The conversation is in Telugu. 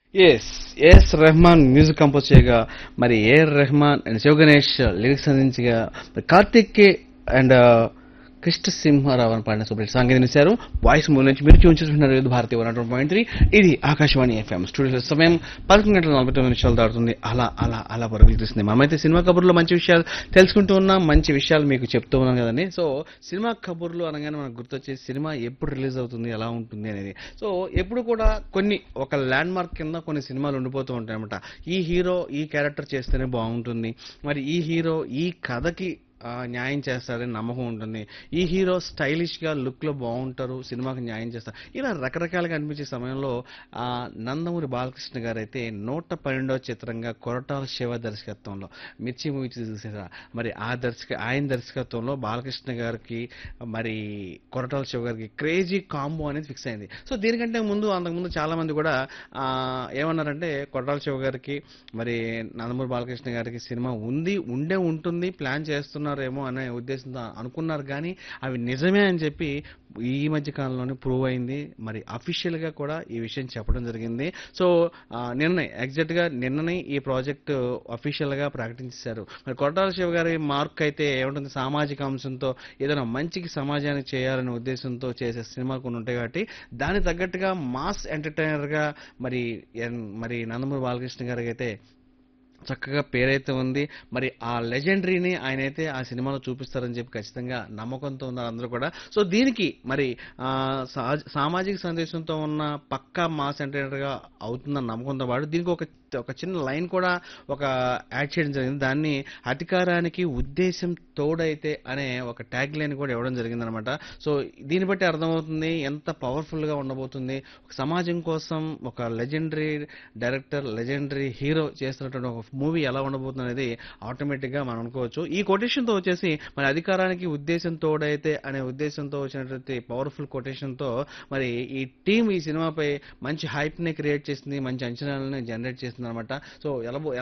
yes S Rahman music compose చేయగా మరి AR Rahman and Shiva Ganesh lyrics అందించగా మరి కార్తిక్ అండ్ కృష్ణ సింహారావు అని పాడిన సూపర్ సాంగ్ వినిశారు వాయిస్ మూల నుంచి మీరు చూపించుకుంటున్నారు ఇది భారతీయ వన్ పాయింట్ త్రీ ఇది ఆకాశవాణి ఎఫ్ఎం స్టూడియో సమయం పదకొండు గంటల నలభై తొమ్మిది నిమిషాలు దాటుతుంది అలా అలా అలా పరుగులు తీస్తుంది మనమైతే సినిమా కబుర్లో మంచి విషయాలు తెలుసుకుంటూ ఉన్నాం మంచి విషయాలు మీకు చెప్తూ ఉన్నాం కదండి సో సినిమా కబుర్లు అనగానే మనకు గుర్తొచ్చే సినిమా ఎప్పుడు రిలీజ్ అవుతుంది ఎలా ఉంటుంది అనేది సో ఎప్పుడు కూడా కొన్ని ఒక ల్యాండ్ మార్క్ కింద కొన్ని సినిమాలు ఉండిపోతూ ఉంటాయి అనమాట ఈ హీరో ఈ క్యారెక్టర్ చేస్తేనే బాగుంటుంది మరి ఈ హీరో ఈ కథకి ఆ, న్యాయం చేస్తారని నమ్మకం ఉంటుంది ఈ హీరో స్టైలిష్ గా లుక్ లో బాగుంటారు సినిమాకి న్యాయం చేస్తారు ఇలా రకరకాలుగా అనిపించే సమయంలో ఆ నందమూరి బాలకృష్ణ గారు అయితే నూట పన్నెండవ చిత్రంగా కొరటాల శివ దర్శకత్వంలో మిర్చి మూవీ చూసారా మరి ఆ దర్శక ఆయన దర్శకత్వంలో బాలకృష్ణ గారికి మరి కొరటాల శివ గారికి క్రేజీ కాంబో అనేది ఫిక్స్ అయింది సో దీనికంటే ముందు అంతకుముందు చాలా మంది కూడా ఆ, ఏమన్నారంటే కొరటాల శివ గారికి మరి నందమూరి బాలకృష్ణ గారికి సినిమా ఉంది ఉండే ఉంటుంది ప్లాన్ చేస్తున్నారేమో అనే ఉద్దేశంతో అనుకున్నారు కానీ అవి నిజమే అని చెప్పి ఈ మధ్య కాలంలోనే ప్రూవ్ అయింది మరి అఫీషియల్ గా కూడా ఈ విషయం చెప్పడం జరిగింది సో ఆ, నిన్ననే ఎగ్జాక్ట్ గా నిన్ననే ఈ ప్రాజెక్ట్ అఫీషియల్ గా ప్రకటించారు మరి కొట్టాల శివ గారి మార్క్ అయితే ఏముంటుంది సామాజిక అంశంతో ఏదైనా మంచికి సమాజానికి చేయాలనే ఉద్దేశంతో చేసే సినిమాలు కొన్ని ఉంటాయి కాబట్టి దానికి తగ్గట్టుగా మాస్ ఎంటర్టైనర్ గా మరి ఎన్- మరి నందమూరి బాలకృష్ణ గారికి అయితే చక్కగా పేరైతే ఉంది మరి ఆ లెజెండరీని ఆయన అయితే ఆ సినిమాలో చూపిస్తారని చెప్పి ఖచ్చితంగా నమ్మకంతో ఉన్నారు అందరూ కూడా సో దీనికి మరి ఆ, సా- సామాజిక సందేశంతో ఉన్న పక్కా మాస్ ఎంటర్టైనర్ గా అవుతుందన్న నమ్మకంతో పాటు దీనికి ఒక ఒక చిన్న లైన్ కూడా ఒక యాడ్ చేయడం జరిగింది దాన్ని అధికారానికి ఉద్దేశం తోడైతే అనే ఒక ట్యాగ్ లైన్ కూడా ఇవ్వడం జరిగిందనమాట సో దీన్ని బట్టి అర్థమవుతుంది ఎంత పవర్ఫుల్ గా ఉండబోతుంది ఒక సమాజం కోసం ఒక లెజెండరీ డైరెక్టర్ లెజెండరీ హీరో చేస్తున్నటువంటి ఒక మూవీ ఎలా ఉండబోతుంది అనేది ఆటోమేటిక్ గా మనం అనుకోవచ్చు ఈ కొటేషన్ తో వచ్చేసి మరి అధికారానికి ఉద్దేశం తోడైతే అనే ఉద్దేశంతో వచ్చినటువంటి పవర్ఫుల్ కొటేషన్ తో మరి ఈ టీం ఈ సినిమాపై మంచి హైప్ ని క్రియేట్ చేసింది మంచి అంచనాలను జనరేట్ చేసింది అనమాట సో ఎలా